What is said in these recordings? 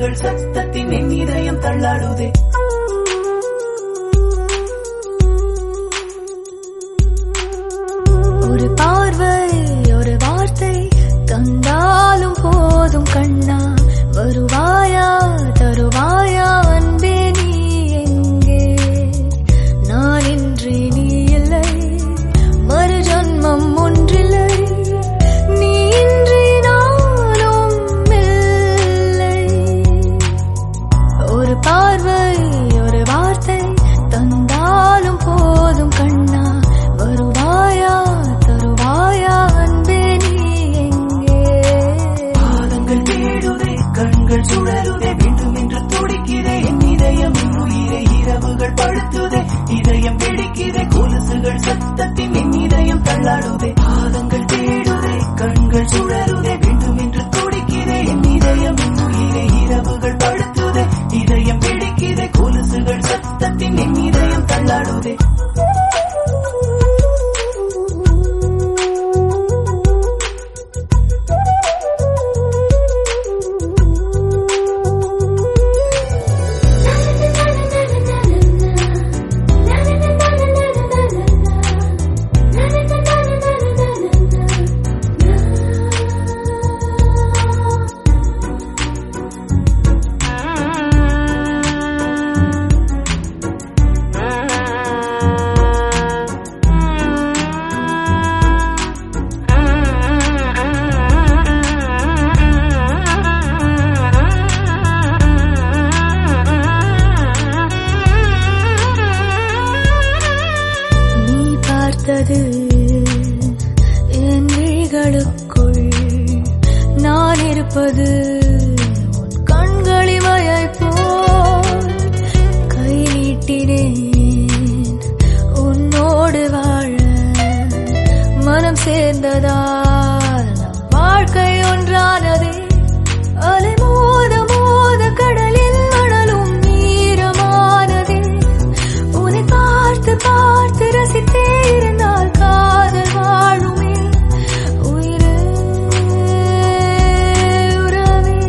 கொலுசுகள் சத்தத்தின் என் இதயம் தள்ளாடுதே ஒரு பார்வை ஒரு வார்த்தை தந்தாலும் போதும் கண்ணா வருவாயா தருவாயா அன்பே நீ எங்கே நான் இன்றி நீ இல்லை மறு ஜன்மம் ஒன்றில்லை நீ இன்றி நானும் இல்லை ஒரு பார்வை ஒரு வார்த்தை தந்தாலும் போதும் கண்ணா வருவாயா தருவாயா அன்பே நீ எங்கே பாதங்கள் தேடுதே கண்கள் சுழலுதே வேண்டும் என்று துடிக்கிறே என் இதயம் என் உயிரை இரவுகள் படுத்துதே இதயம் வெடிக்கிறே கொலுசுகள் சத்தத்தின் என் இதயம் தள்ளாடுதே பாதங்கள் தேடுதே கண்கள் சுழலுதே வேண்டும் என்று துடிக்கிறே என் இதயம் என் உயிரை இரவுகள் படுத்துதே இதயம் வெடிக்கிறே கொலுசுகள் சத்தத்தின் என் இதயம் தள்ளாடுதே நீ பார்த்தது என் விழிகளுக்குள் நான் இருப்பது உன் கண்களிமையை போல் கை நீட்டினேன் உன்னோடு வாழ மனம் சேர்ந்ததால் நம் வாழ்க்கை ஒன்றானதே அலை மோத மோத கடலில் மணலும் ஈரமானதே உன்னை பார்த்து பார்த்து ரசித்தே இருந்தால் காதல் வாழுமே உயிரே உறவே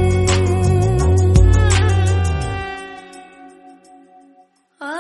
ஆ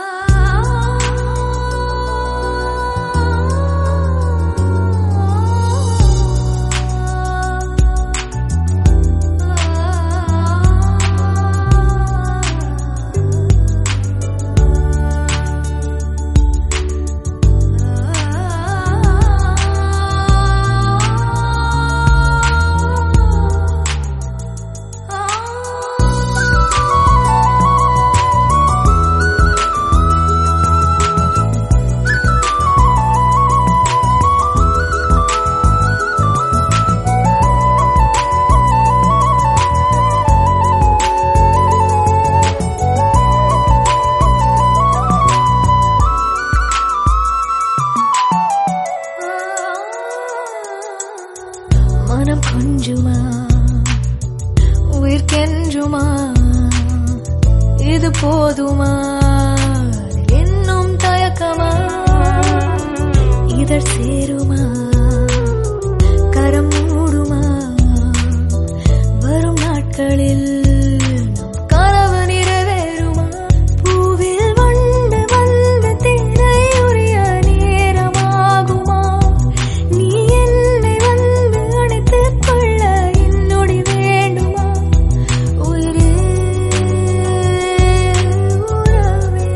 மனம் கொஞ்சுமா உயிர்க்கென்றுமா இது போதுமா இன்னும் தயக்கமா இதழ் சேருமா கரம் மூடுமா வரும் நாட்களில் நம் கனவு நிறைவேறுமா பூவில் வண்டு வந்து தேனை உரிய நேரமாகுமா நீ என்னை வந்து அணைத்துக் கொள்ள என்னொடி வேண்டுமா உயிரே உறவே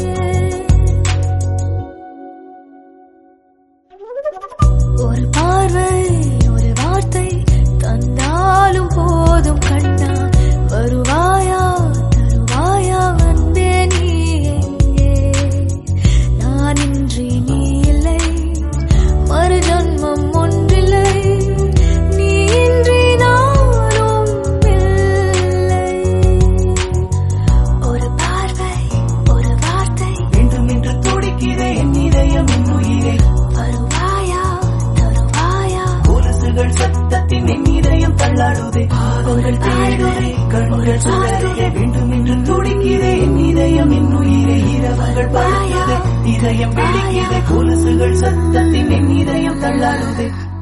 ஒரு பார்வை ஒரு வார்த்தை தந்தாலும் போதும் கண்ணா வருவாயா தருவாயா அன்பே நீ எங்கே நான் இன்றி நீ இல்லை மறு ஜன்மம் ஒன்றில்லை நீ இன்றி நானும் இல்லை ஒரு பார்வை ஒரு வார்த்தை வேண்டும் என்று துடிக்கிறே என் இதயம் என் உயிரை வருவாயா தருவாயா கொலுசுகள் சத்தத்தின் என் இதயம் தள்ளாடுதே பாதங்கள் தேடுதே கண்கள் சுழலுதே வேண்டும் என்று துடிக்கிறே என் இதயம் என் உயிரை இரவுகள் படுத்துதே இதயம் வெடிக்கிறே கொலுசுகள் சத்தத்தின் என் இதயம் தள்ளாடுதே